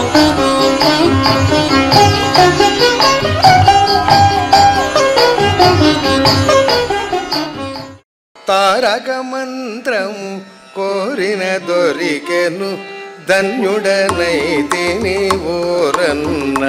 తారక మంత్రము కోరిన దొరికెను ధన్యుడనైతిని ఓరన్న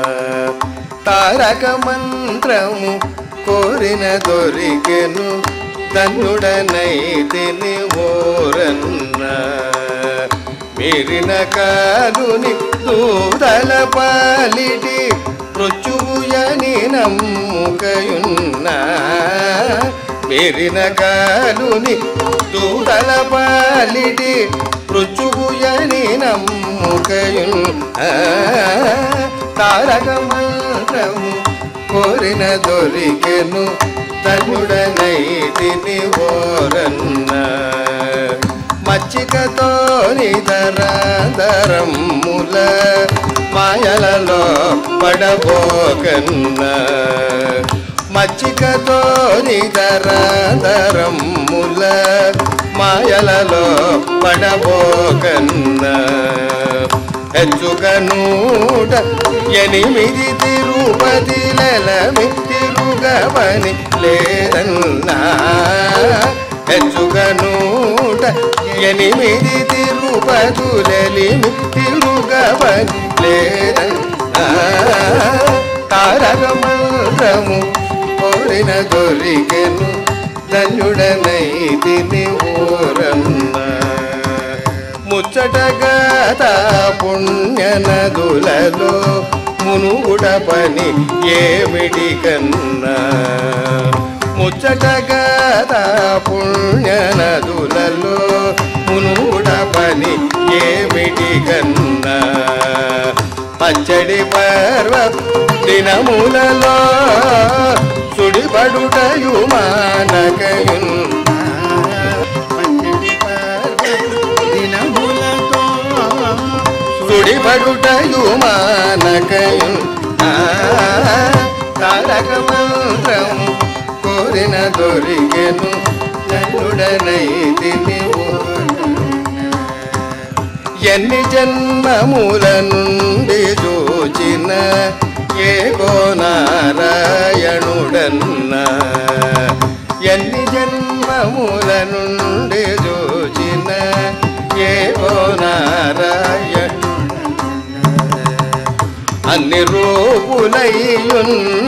తారక మంత్రము కోరిన దొరికెను ధన్యుడనైతిని ఓరన్న మీరిన కాలుని దూదల పాలిటి మృత్యుయని నమ్ముకయున్నా మేరిన కాలుని దూతల పాలిటి మృత్యుయని నమ్ముకయున్ తారక మంత్రము కోరిన దొరికెను తనుడనైతిని ఓరన్న మచ్చికతో నిదరాదరముల మాయలలో పడబోకన్న మచ్చికతో నిదరాదరముల మాయలలో పడబోకన్న హెచ్చుగనూట ఎనిమిది తిరుపతిలమి తిరుగవని లేదన్నా హెచ్చుగనూట ఎనిమిది తిరుపతులలిమి తిరుగవని లేదన్నా తారక మంత్రము కోరిన దొరికెను ధన్యుడనైతిని ఓరన్న ముచ్చటగాత పుణ్య నదులలో మునుగుడ పని ఏమిటి కన్నా ముచ్చటగాత పుణ్య నదులలో మునుగుడ పని ఏమిటి కన్నా పచ్చడి పర్వ దినములలో సుడిపడుటయు మానకయున్ పచ్చడి పర్వ దినములతో సుడిపడుటయు మానకయున్ తారక మంత్రం కోరిన దొరికెను నన్నుడనైతిని ఎన్ని జన్మముల నుండి చూచిన ఏగో నారాయణుడన్న ఎన్ని జన్మముల నుండి చూచిన ఏగో నారాయణ అన్ని రూపులయ్యున్న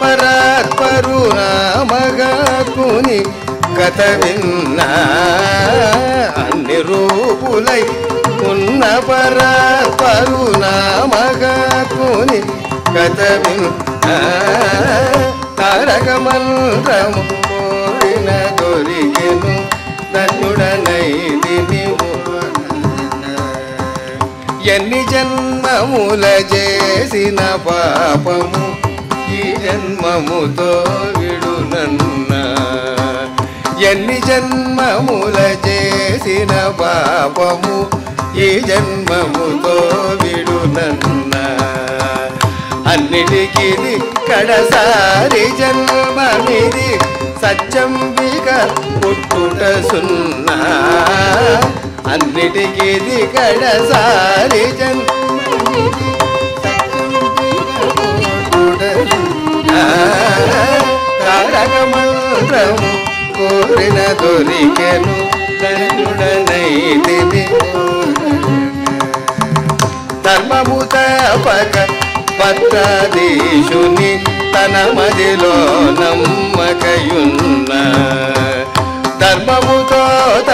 పరాత్పరునామగాకుని కథ విన్నా అన్ని రూపులై ఉన్న పరాత్పరునామగాకుని కథ విన్నా తారక మంత్రము కోరిన దొరికెను ధన్యుడనైదిని ఎన్ని జన్మముల చేసిన పాపము ఈ జన్మముతో విడునన్న ఎన్ని జన్మముల చేసిన పాపము ఈ జన్మముతో విడునన్న అన్నిటికీ కడసారి జన్మమిది సత్యంబిక పుట్టుట సున్నా అన్నిటికీ కడసారి జన్మమిది తారక మంత్రము కోరిన దొరికెను ధనుడనైతిని ధర్మము తపక పత్రాదీశుని తన మదిలో నమ్మకయున్న ధర్మముతో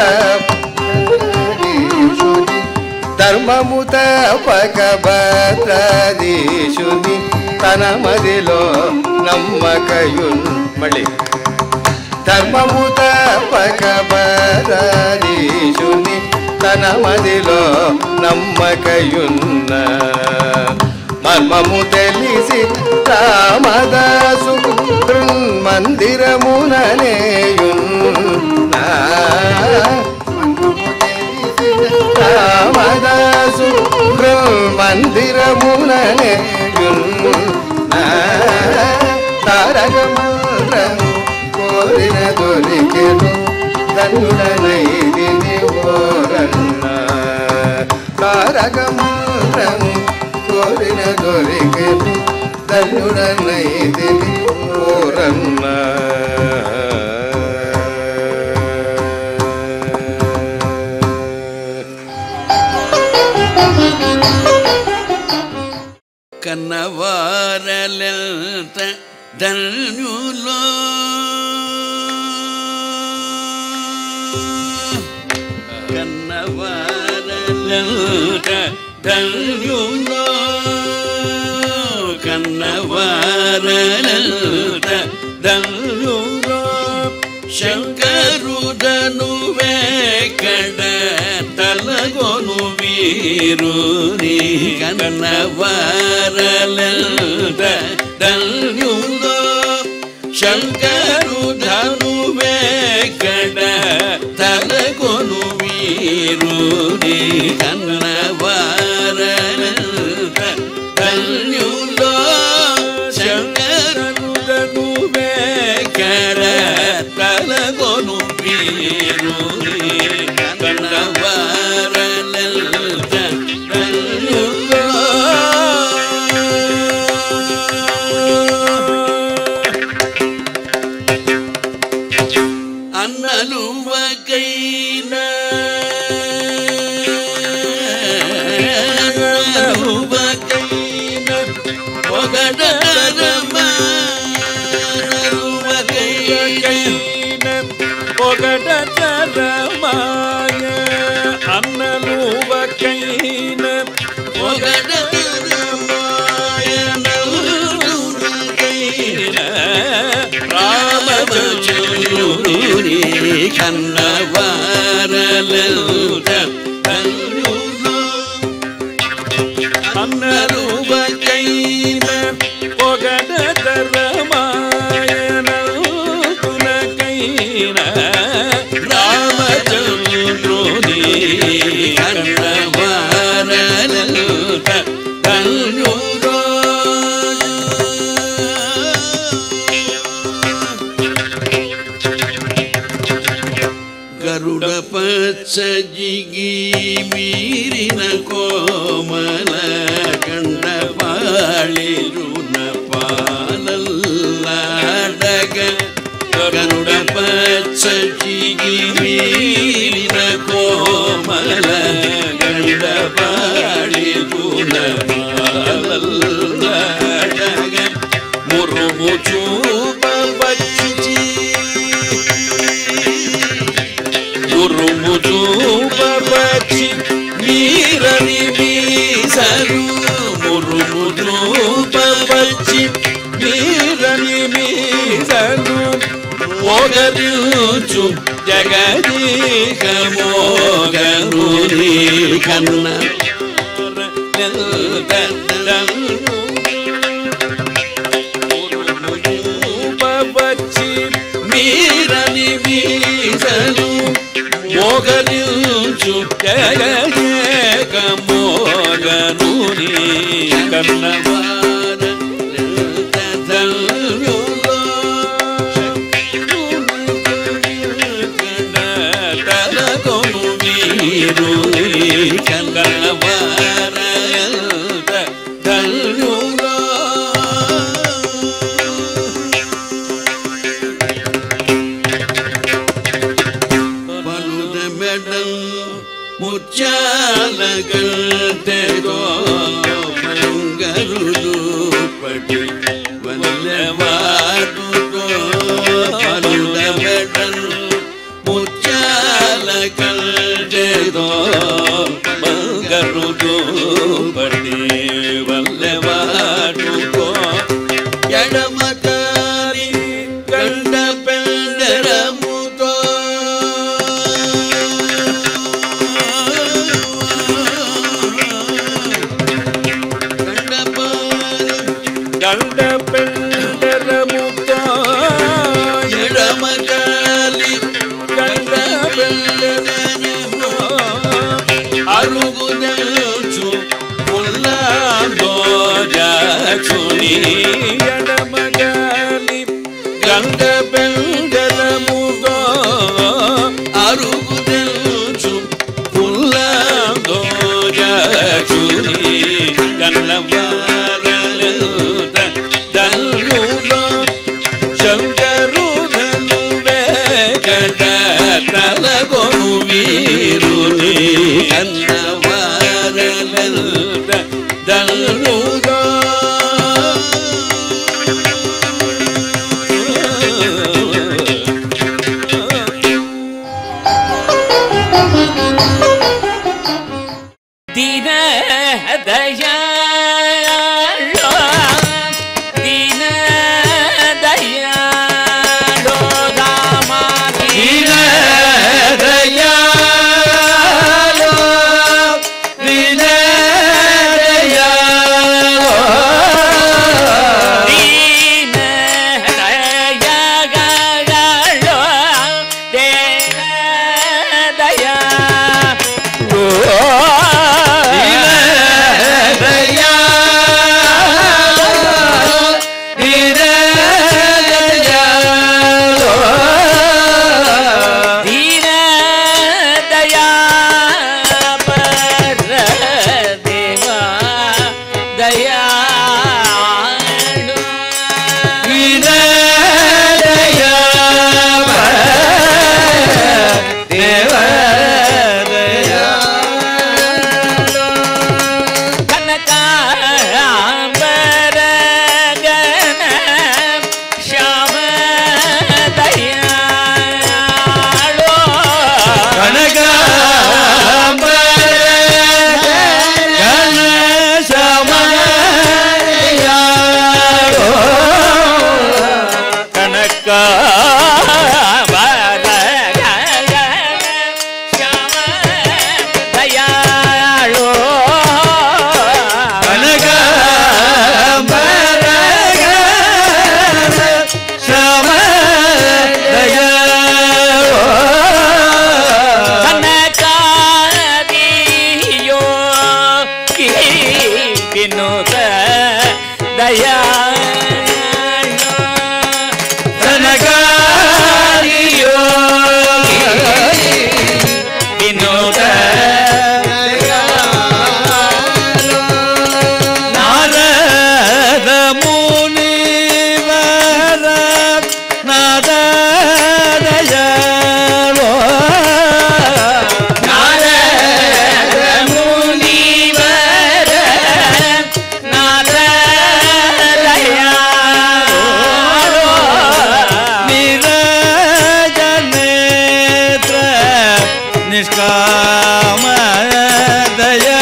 తపదీశుని ధర్మము తపక భద్రాదీశుని తన మదిలో నమ్మకయున్ మళ్ళీ ధర్మము తపక భద్రాదీశుని తన మదిలో నమ్మకయున్న మర్మము తెలిసి రామదాసు మందిరముననేయున్నా రామదాసు మందిరముననే తారక మంత్రము కోరిన దొరికెను ధనుడనైదిని ఓరన్న తారక మంత్రము కోరిన దొరికెను ధన్యుడనైతిని ఓరన్న కన్నవారలెంత ధన్యులో కన్నవారలెంత ధన్యులో కన్నవారలెంత ధన్యులో శంకరుడను వేకడ తలగొను వీరుని కన్నవారలంత ధన్యులో శంకరుడను వేకడ తలగొను వీరుని కన్నవారలంత ధన్యులో శంకరుడను వేకడ తలగొను వీరుని కన్నవారలంత ధన్యులో అన్నలు వకైన అన్నలు వకైన ఒకడరమా అన్నలు వకైన ఒకట తరమాయ అన్నలు వకైన అన్నలు వకైన ఒకట తరమాయ తులకైన రామచంద్రుని గరుడ పచ్చజిగి మీరిన కోమల కండ పాళిరున పాలల్లాడగ గరుడ పచ్చజిగి మీరిన కోమల కండ పాళిరున పాలల్లాడగ మురుము చూప వచ్చి ఉరుము చూపచి మీరని మీసరు మురుము చూపచి మీరని మీసరు మోగరుచు జగదీక మోగరుని కన్న పవచి మీరని మీసరు మోగరుచు జగదీక మోగరుని కన్నవార తలకొను వీరు కన్నవార ధన్యులో పలుద మెడం ముత్యాల గంటెగో మంగరులు పడి వల్లవాడుతో పలుద మెడం ముత్యాల గంటెగో మంగరులు పడి వల్లవాడుతో ఎడమకారి గండ పెండరముతో దండ పెండరముతో ఎడమకాలి దండ పెండరముతో అరుగుదల్చు పుల్లాదోజాచుని ఎడమగాలి గండ పెండరముతో అరుగుదల్చు పుల్లాదోజాచుని కన్నవారలుత ధనులో శంకరుధను వేకట తలగొను వీరుని కన్నవారలుత ధనులో ದೀನ ದಯಾಳೋ ದೀನ ದಯಾಳೋ ರಾಮ ದೀನ ದೀನ ದಯಾಳೋ ದೇನ ದಯಾ ದೀನ ದಯಾ ಪರ ದೇವ ದಯಾ ಕನಕ ಅಂಬರ ಗನ ಶ್ಯಾಮ ದಯಾಳೋ కనక ಬರ ಗನ ಶ್ಯಾಮ ದಯಾಳೋ ಕನಕಾದಿಯೋ ಕಿ ವಿನೋದ ದಯಾ ವಿನೋದ నారద మునివర నాదయలో ಮುನಿವರ ನಾದ ದಯಾ నిరజనేత్ర నిష్కామ దయా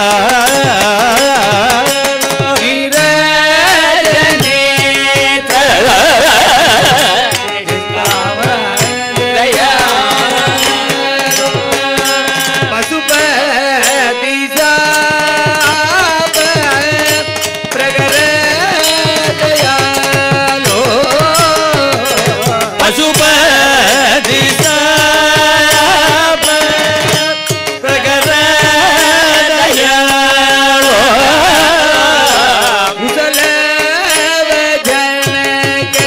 పశుపతి ప్రగర దయాలో పశుపతి ప్రగర దయాళో ముసల జనక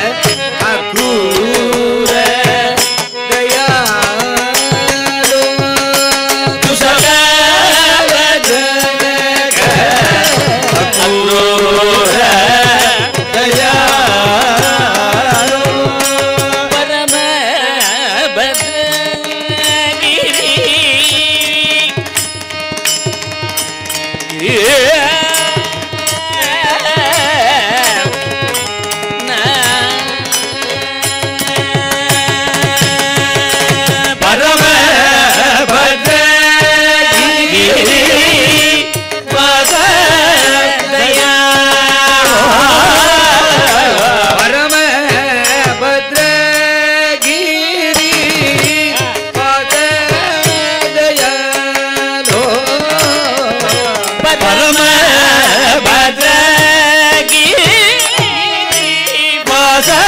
అక్రూర దయాలో కుశల జనక అక్రూర దయాళో పరమ భద్రగిరి పరమ భద్రగిరి పద పరమ భద్రగిరి పద దయాలో పరమ భద్రగిరి పాస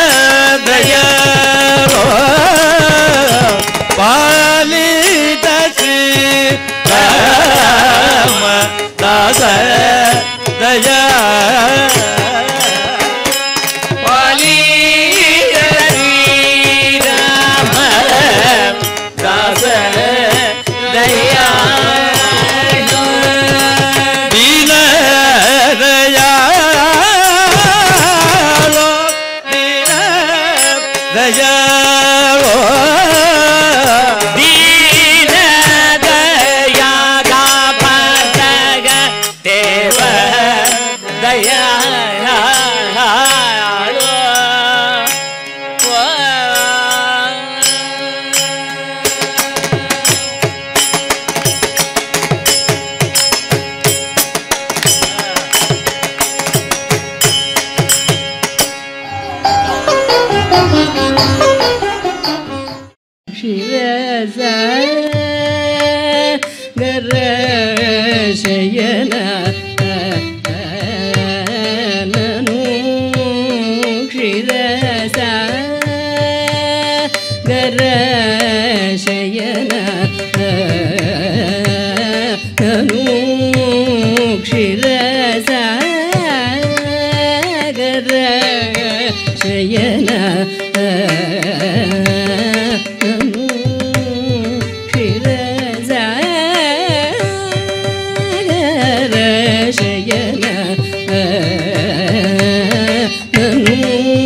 దయాలో పాలిత శ్రీ రామ దాస దయా దీన ಶಿರಸ ಗರ ಶಯನ ನನು ಕ್ಷಿರಸ ಗರ ಶಯನ ನನು ಕ್ಷಿರಸ ಗರ ಶಯನ ನನು ಕ್ಷಿರಸ ಗರ ಶಯನ ನನು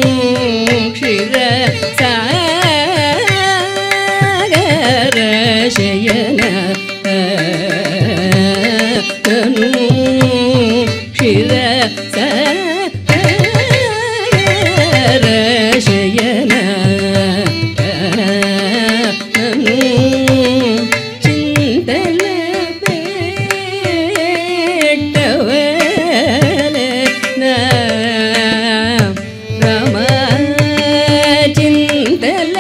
ಕ್ಷಿರಸ ಗರ ಶಯನ ನನು ಕ್ಷಿರ ಶಯನ ನನು ಚಿಂತಲ ಬೇಟವಲ ರಮ ಚಿಂತಲ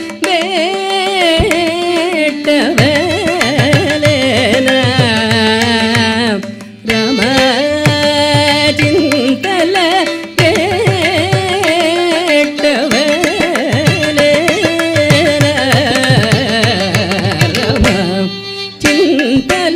ಬೇಟವಲ ರಮ ಚಿಂತಲ ರಮ ಚಿಂತಲ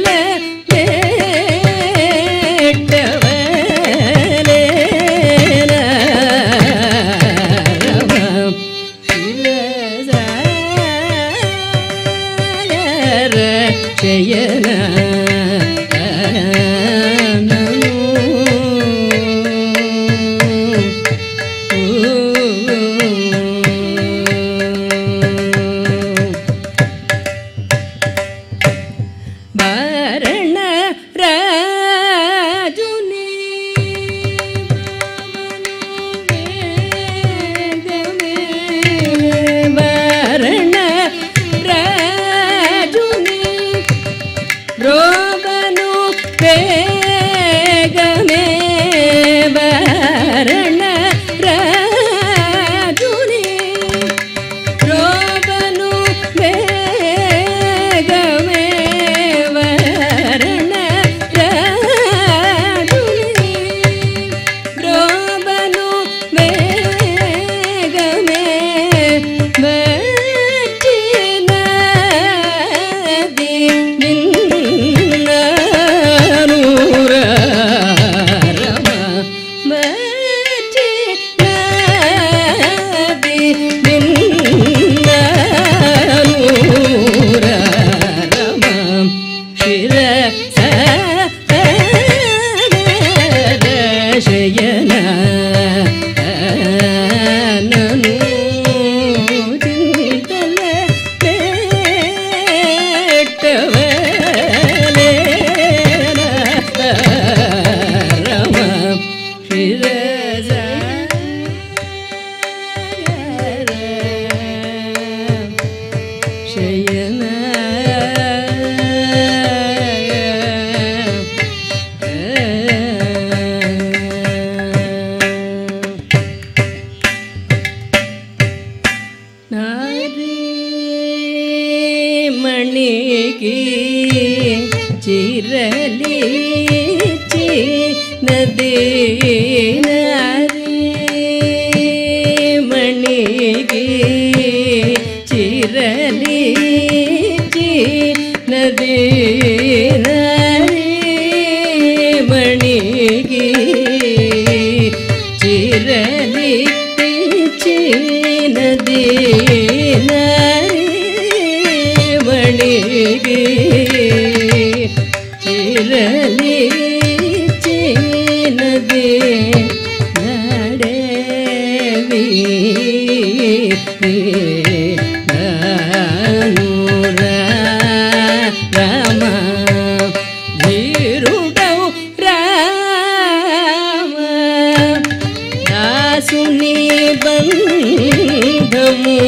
ಶಯನ ಭರಣ ರಾಜುನಿ ಭರಣ ರಾಜುನಿ ರೋಗನು ಬೇಗಮೇ ಭರಣ ರಾಜುನಿ ರೋಗನು ಬೇಗಮೇ ವರಣ ರಾಜುನಿ ರೋಗನು ಬೇಗಮೇ ಬಚ್ಚಿನ ನಿನ್ನೂರ ರಮ ಬಚ್ಚಿನ ನಿನ್ನೂರ ರಮ ಶಿರ ಶಯನ ನನು ಚಿಂತಲ ಬೇಟವಲೆ ರಮ ಶಿರಸ ಶಯನ ನಾರಿ ಮಣಿಗೆ ಚಿರಲಿ ಚಿ ನದಿ ನಾರಿ ಮಣಿಗೆ ಚಿರಲಿ ಚಿ ನದಿ ನಾರಿ ಮಣಿಗೆ ಚಿರಲಿ ಚಿ ನದಿ ನಾರಿ ಮಣಿಗೆ ಚಿರಲಿ ಚಿನದಿ ನಡೆವಿ ನಾನೂರ ರಾಮ ಧೀರುಡೌ ರಾಮ దాసుని బంధము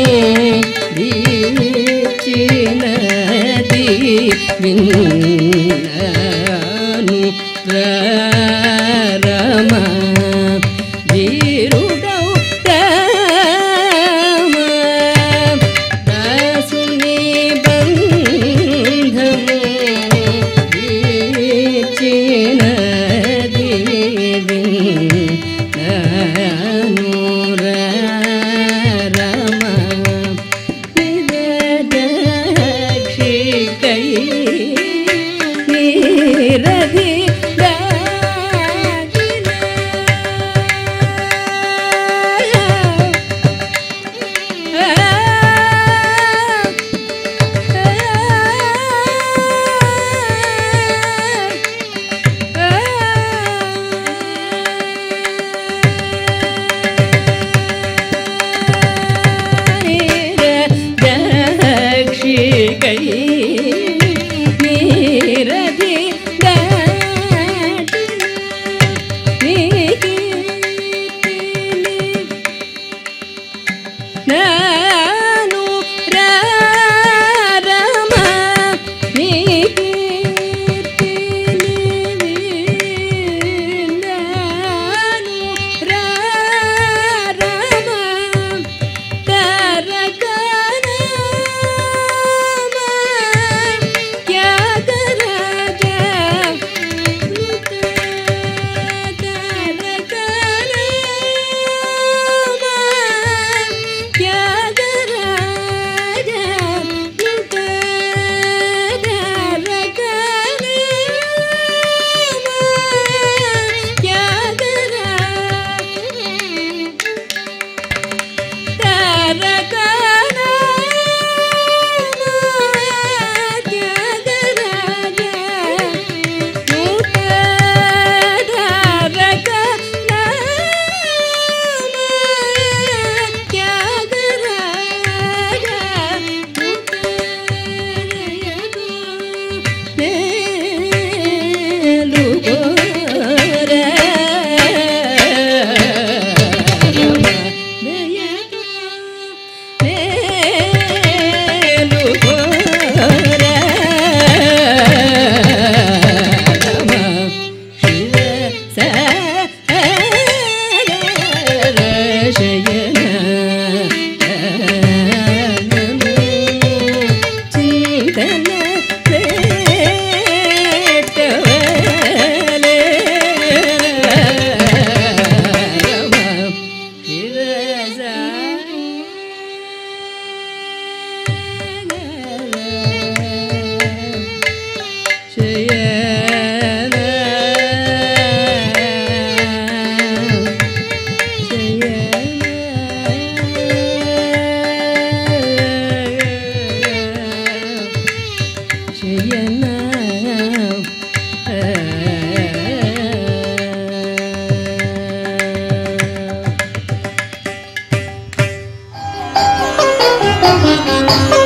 దీచినది విన్నాను రమ వీరుడౌ రామ ఆ